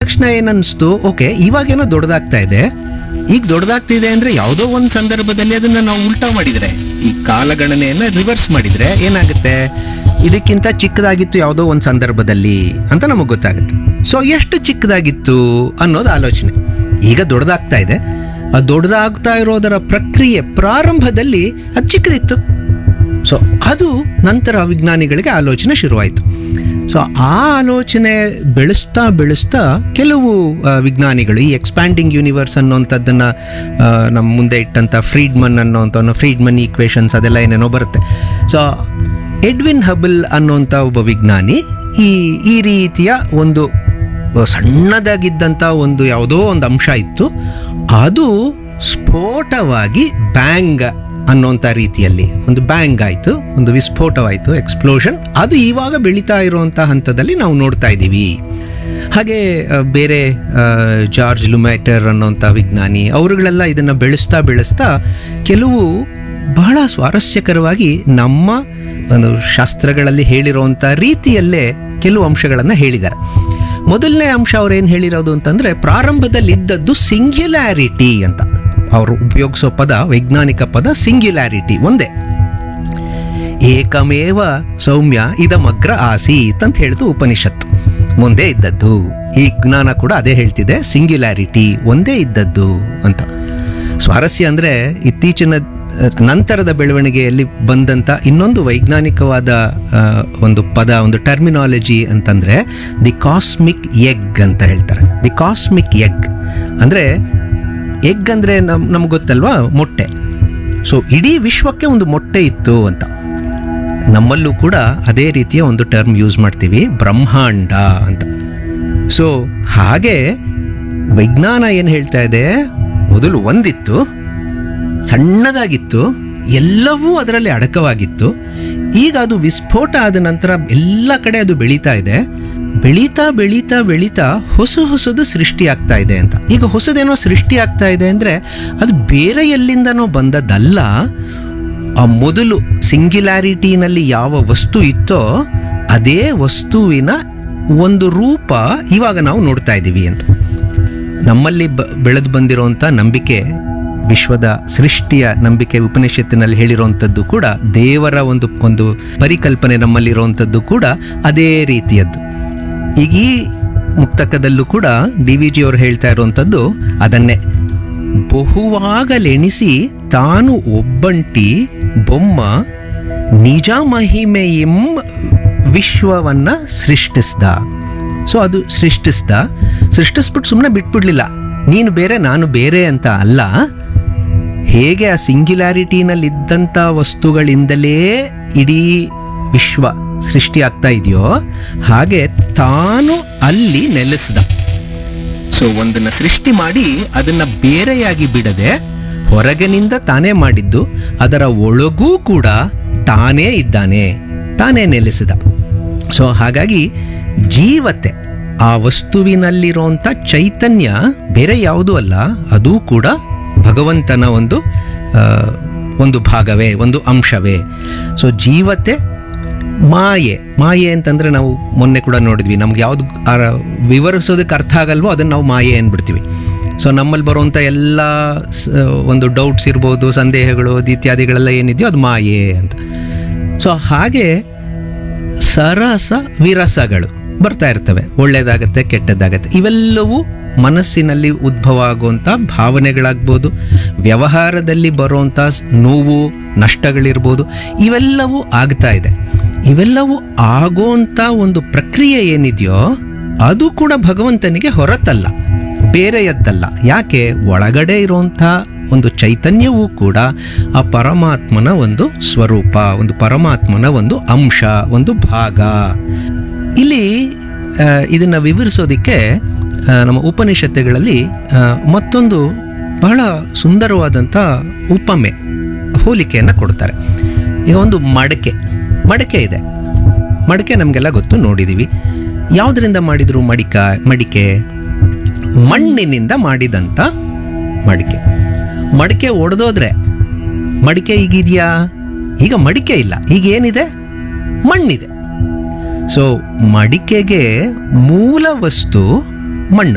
ತಕ್ಷಣ ಏನನ್ಸ್ತು ಓಕೆ ಇವಾಗೇನೋ ದೊಡ್ಡದಾಗ್ತಾ ಇದೆ ಈಗ ದೊಡ್ಡದಾಗ್ತಿದೆ ಅಂದ್ರೆ ಯಾವುದೋ ಒಂದು ಸಂದರ್ಭದಲ್ಲಿ ಅದನ್ನ ನಾವು ಉಲ್ಟಾ ಮಾಡಿದ್ರೆ ಈ ಕಾಲಗಣನೆಯನ್ನ ರಿವರ್ಸ್ ಮಾಡಿದ್ರೆ ಏನಾಗುತ್ತೆ ಇದಕ್ಕಿಂತ ಚಿಕ್ಕದಾಗಿತ್ತು ಯಾವುದೋ ಒಂದು ಸಂದರ್ಭದಲ್ಲಿ ಅಂತ ನಮಗೆ ಗೊತ್ತಾಗುತ್ತೆ ಸೊ ಎಷ್ಟು ಚಿಕ್ಕದಾಗಿತ್ತು ಅನ್ನೋದು ಆಲೋಚನೆ ಈಗ ದೊಡ್ಡದಾಗ್ತಾ ಇದೆ ಆ ದೊಡ್ಡದಾಗ್ತಾ ಇರೋದರ ಪ್ರಕ್ರಿಯೆ ಪ್ರಾರಂಭದಲ್ಲಿ ಅದು ಚಿಕ್ಕದಿತ್ತು ಸೊ ಅದು ನಂತರ ವಿಜ್ಞಾನಿಗಳಿಗೆ ಆಲೋಚನೆ ಶುರುವಾಯಿತು ಸೊ ಆ ಆಲೋಚನೆ ಬೆಳೆಸ್ತಾ ಬೆಳೆಸ್ತಾ ಕೆಲವು ಆ, ವಿಜ್ಞಾನಿಗಳು ಈ ಎಕ್ಸ್ಪ್ಯಾಂಡಿಂಗ್ ಯೂನಿವರ್ಸ್ ಅನ್ನೋಂಥದ್ದನ್ನ ಆ, ನಮ್ಮ ಮುಂದೆ ಇಟ್ಟಂಥ ಫ್ರೀಡ್ಮನ್ ಅನ್ನೋಂಥ ಫ್ರೀಡ್ಮನ್ ಈಕ್ವೇಶನ್ಸ್ ಅದೆಲ್ಲ ಏನೇನೋ ಬರುತ್ತೆ ಸೊ ಎಡ್ವಿನ್ ಹಬಲ್ ಅನ್ನೋಂಥ ಒಬ್ಬ ವಿಜ್ಞಾನಿ ಈ ಈ ರೀತಿಯ ಒಂದು ಸಣ್ಣದಾಗಿದ್ದಂಥ ಒಂದು ಯಾವುದೋ ಒಂದು ಅಂಶ ಇತ್ತು ಅದು ಸ್ಫೋಟವಾಗಿ ಬ್ಯಾಂಗ್ ಅನ್ನೋಂಥ ರೀತಿಯಲ್ಲಿ ಒಂದು ಬ್ಯಾಂಗ್ ಆಯಿತು ಒಂದು ವಿಸ್ಫೋಟವಾಯಿತು ಎಕ್ಸ್ಪ್ಲೋಷನ್ ಅದು ಇವಾಗ ಬೆಳೀತಾ ಇರುವಂಥ ಹಂತದಲ್ಲಿ ನಾವು ನೋಡ್ತಾ ಇದ್ದೀವಿ ಹಾಗೆ ಆ, ಬೇರೆ ಆ, ಜಾರ್ಜ್ ಲುಮ್ಯಾಟರ್ ಅನ್ನೋಂಥ ವಿಜ್ಞಾನಿ ಅವರುಗಳೆಲ್ಲ ಇದನ್ನು ಬೆಳೆಸ್ತಾ ಬೆಳೆಸ್ತಾ ಕೆಲವು ಬಹಳ ಸ್ವಾರಸ್ಯಕರವಾಗಿ ನಮ್ಮ ಒಂದು ಶಾಸ್ತ್ರಗಳಲ್ಲಿ ಹೇಳಿರುವಂಥ ರೀತಿಯಲ್ಲೇ ಕೆಲವು ಅಂಶಗಳನ್ನು ಹೇಳಿದ್ದಾರೆ ಮೊದಲನೇ ಅಂಶ ಅವ್ರು ಏನು ಹೇಳಿರೋದು ಅಂತಂದ್ರೆ ಪ್ರಾರಂಭದಲ್ಲಿ ಇದ್ದದ್ದು ಸಿಂಗ್ಯುಲಾರಿಟಿ ಅಂತ ಅವರು ಉಪಯೋಗಿಸೋ ಪದ ವೈಜ್ಞಾನಿಕ ಪದ ಸಿಂಗ್ಯುಲಾರಿಟಿ ಒಂದೇ ಏಕಮೇವ ಸೌಮ್ಯ ಇದಮಗ್ರ ಆಸೀತ್ ಅಂತ ಹೇಳಿತು ಉಪನಿಷತ್ತು ಮುಂದೆ ಇದ್ದದ್ದು ಈ ಜ್ಞಾನ ಕೂಡ ಅದೇ ಹೇಳ್ತಿದೆ ಸಿಂಗ್ಯುಲಾರಿಟಿ ಒಂದೇ ಇದ್ದದ್ದು ಅಂತ ಸ್ವಾರಸ್ಯ ಅಂದ್ರೆ ಇತ್ತೀಚಿನ ಅಹ್, ನಂತರದ ಬೆಳವಣಿಗೆಯಲ್ಲಿ ಬಂದಂತ ಇನ್ನೊಂದು ವೈಜ್ಞಾನಿಕವಾದ ಆ, ಒಂದು ಪದ ಒಂದು ಟರ್ಮಿನಾಲಜಿ ಅಂತಂದ್ರೆ ದಿ ಕಾಸ್ಮಿಕ್ ಎಗ್ ಅಂತ ಹೇಳ್ತಾರೆ ದಿ ಕಾಸ್ಮಿಕ್ ಎಗ್ ಅಂದ್ರೆ ಎಗ್ ಅಂದ್ರೆ ನಮ್ ನಮ್ಗೆ ಗೊತ್ತಲ್ವಾ ಮೊಟ್ಟೆ ಸೊ ಇಡೀ ವಿಶ್ವಕ್ಕೆ ಒಂದು ಮೊಟ್ಟೆ ಇತ್ತು ಅಂತ ನಮ್ಮಲ್ಲೂ ಕೂಡ ಅದೇ ರೀತಿಯ ಒಂದು ಟರ್ಮ್ ಯೂಸ್ ಮಾಡ್ತೀವಿ ಬ್ರಹ್ಮಾಂಡ ಅಂತ ಸೊ ಹಾಗೆ ವಿಜ್ಞಾನ ಏನು ಹೇಳ್ತಾ ಇದೆ ಮೊದಲು ಒಂದಿತ್ತು ಸಣ್ಣದಾಗಿತ್ತು ಎಲ್ಲವೂ ಅದರಲ್ಲಿ ಅಡಕವಾಗಿತ್ತು ಈಗ ಅದು ವಿಸ್ಫೋಟ ಆದ ನಂತರ ಎಲ್ಲ ಕಡೆ ಅದು ಬೆಳೀತಾ ಇದೆ ಬೆಳೀತಾ ಬೆಳೀತಾ ಬೆಳೀತಾ ಹೊಸ ಹೊಸದು ಸೃಷ್ಟಿ ಆಗ್ತಾ ಇದೆ ಅಂತ ಈಗ ಹೊಸದೇನೋ ಸೃಷ್ಟಿ ಆಗ್ತಾ ಇದೆ ಅಂದ್ರೆ ಅದು ಬೇರೆ ಎಲ್ಲಿಂದನೋ ಬಂದದ್ದಲ್ಲ ಆ ಮೊದಲು ಸಿಂಗ್ಯುಲಾರಿಟಿನಲ್ಲಿ ಯಾವ ವಸ್ತು ಇತ್ತೋ ಅದೇ ವಸ್ತುವಿನ ಒಂದು ರೂಪ ಇವಾಗ ನಾವು ನೋಡ್ತಾ ಇದ್ದೀವಿ ಅಂತ ನಮ್ಮಲ್ಲಿ ಬ ಬೆಳೆದು ಬಂದಿರುವಂಥ ನಂಬಿಕೆ ವಿಶ್ವದ ಸೃಷ್ಟಿಯ ನಂಬಿಕೆ ಉಪನಿಷತ್ತಿನಲ್ಲಿ ಹೇಳಿರುವಂಥದ್ದು ಕೂಡ ದೇವರ ಒಂದು ಒಂದು ಪರಿಕಲ್ಪನೆ ನಮ್ಮಲ್ಲಿರುವಂಥದ್ದು ಕೂಡ ಅದೇ ರೀತಿಯದ್ದು ಈಗ ಈ ಮುಕ್ತಕದಲ್ಲೂ ಕೂಡ ಡಿ ವಿ ಜಿ ಅವರು ಹೇಳ್ತಾ ಇರುವಂಥದ್ದು ಅದನ್ನೇ ಬಹುವಾಗಲೆಣಿಸಿ ತಾನು ಒಬ್ಬಂಟಿ ಬೊಮ್ಮ ನಿಜ ಮಹಿಮೆಯಂ ವಿಶ್ವವನ್ನ ಸೃಷ್ಟಿಸ್ದ ಸೊ ಅದು ಸೃಷ್ಟಿಸ್ದ ಸೃಷ್ಟಿಸ್ಬಿಟ್ಟು ಸುಮ್ಮನೆ ಬಿಟ್ಬಿಡ್ಲಿಲ್ಲ ನೀನು ಬೇರೆ ನಾನು ಬೇರೆ ಅಂತ ಅಲ್ಲ ಹೇಗೆ ಆ ಸಿಂಗ್ಯುಲಾರಿಟಿನಲ್ಲಿ ಇದ್ದಂಥ ವಸ್ತುಗಳಿಂದಲೇ ಇಡೀ ವಿಶ್ವ ಸೃಷ್ಟಿ ಆಗ್ತಾ ಇದೆಯೋ ಹಾಗೆ ತಾನು ಅಲ್ಲಿ ನೆಲೆಸ್ದ ಸೊ ಒಂದನ್ನ ಸೃಷ್ಟಿ ಮಾಡಿ ಅದನ್ನ ಬೇರೆಯಾಗಿ ಬಿಡದೆ ಹೊರಗಿನಿಂದ ತಾನೇ ಮಾಡಿದ್ದು ಅದರ ಒಳಗೂ ಕೂಡ ತಾನೇ ಇದ್ದಾನೆ ತಾನೇ ನೆಲೆಸಿದ ಸೊ ಹಾಗಾಗಿ ಜೀವತೆ ಆ ವಸ್ತುವಿನಲ್ಲಿರುವಂಥ ಚೈತನ್ಯ ಬೇರೆ ಯಾವುದೂ ಅಲ್ಲ ಅದು ಕೂಡ ಭಗವಂತನ ಒಂದು ಆ, ಒಂದು ಭಾಗವೇ ಒಂದು ಅಂಶವೇ ಸೊ ಜೀವತೆ ಮಾಯೆ ಮಾಯೆ ಅಂತಂದ್ರೆ ನಾವು ಮೊನ್ನೆ ಕೂಡ ನೋಡಿದ್ವಿ ನಮ್ಗೆ ಯಾವ್ದು ಆ- ವಿವರಿಸೋದಕ್ಕೆ ಅರ್ಥ ಆಗಲ್ವೋ ಅದನ್ನ ನಾವು ಮಾಯೆ ಅಂದ್ಬಿಡ್ತೀವಿ ಸೊ ನಮ್ಮಲ್ಲಿ ಬರುವಂಥ ಎಲ್ಲ ಸ- ಒಂದು ಡೌಟ್ಸ್ ಇರ್ಬೋದು ಸಂದೇಹಗಳು ಅದು ಇತ್ಯಾದಿಗಳೆಲ್ಲ ಏನಿದೆಯೋ ಅದು ಮಾಯೆ ಅಂತ ಸೊ ಹಾಗೆ ಸರಸ ವಿರಸಗಳು ಬರ್ತಾ ಇರ್ತವೆ ಒಳ್ಳೇದಾಗತ್ತೆ ಕೆಟ್ಟದ್ದಾಗತ್ತೆ ಇವೆಲ್ಲವೂ ಮನಸ್ಸಿನಲ್ಲಿ ಉದ್ಭವ ಆಗುವಂಥ ಭಾವನೆಗಳಾಗ್ಬೋದು ವ್ಯವಹಾರದಲ್ಲಿ ಬರುವಂಥ ಸ್- ನೋವು ನಷ್ಟಗಳಿರ್ಬೋದು ಇವೆಲ್ಲವೂ ಆಗ್ತಾ ಇದೆ ಇವೆಲ್ಲವೂ ಆಗೋಂಥ ಒಂದು ಪ್ರಕ್ರಿಯೆ ಏನಿದೆಯೋ ಅದು ಕೂಡ ಭಗವಂತನಿಗೆ ಹೊರತಲ್ಲ ಬೇರೆಯದ್ದಲ್ಲ ಯಾಕೆ ಒಳಗಡೆ ಇರುವಂಥ ಒಂದು ಚೈತನ್ಯವೂ ಕೂಡ ಆ ಪರಮಾತ್ಮನ ಒಂದು ಸ್ವರೂಪ ಒಂದು ಪರಮಾತ್ಮನ ಒಂದು ಅಂಶ ಒಂದು ಭಾಗ ಇಲ್ಲಿ ಆ, ಇದನ್ನ ವಿವರಿಸೋದಿಕ್ಕೆ ಆ, ನಮ್ಮ ಉಪನಿಷತ್ತುಗಳಲ್ಲಿ ಆ, ಮತ್ತೊಂದು ಬಹಳ ಸುಂದರವಾದಂಥ ಉಪಮೆ ಹೋಲಿಕೆಯನ್ನು ಕೊಡ್ತಾರೆ ಈಗ ಒಂದು ಮಡಕೆ ಮಡಕೆ ಇದೆ ಮಡಕೆ ನಮಗೆಲ್ಲ ಗೊತ್ತು ನೋಡಿದ್ದೀವಿ ಯಾವುದರಿಂದ ಮಾಡಿದ್ರು ಮಡಿಕ ಮಡಿಕೆ ಮಣ್ಣಿನಿಂದ ಮಾಡಿದಂಥ ಮಡಿಕೆ ಮಡಿಕೆ ಒಡೆದೋದ್ರೆ ಮಡಿಕೆ ಈಗಿದೆಯಾ ಈಗ ಮಡಿಕೆ ಇಲ್ಲ ಈಗ ಏನಿದೆ ಮಣ್ಣಿದೆ ಸೊ ಮಡಿಕೆಗೆ ಮೂಲ ವಸ್ತು ಮಣ್ಣು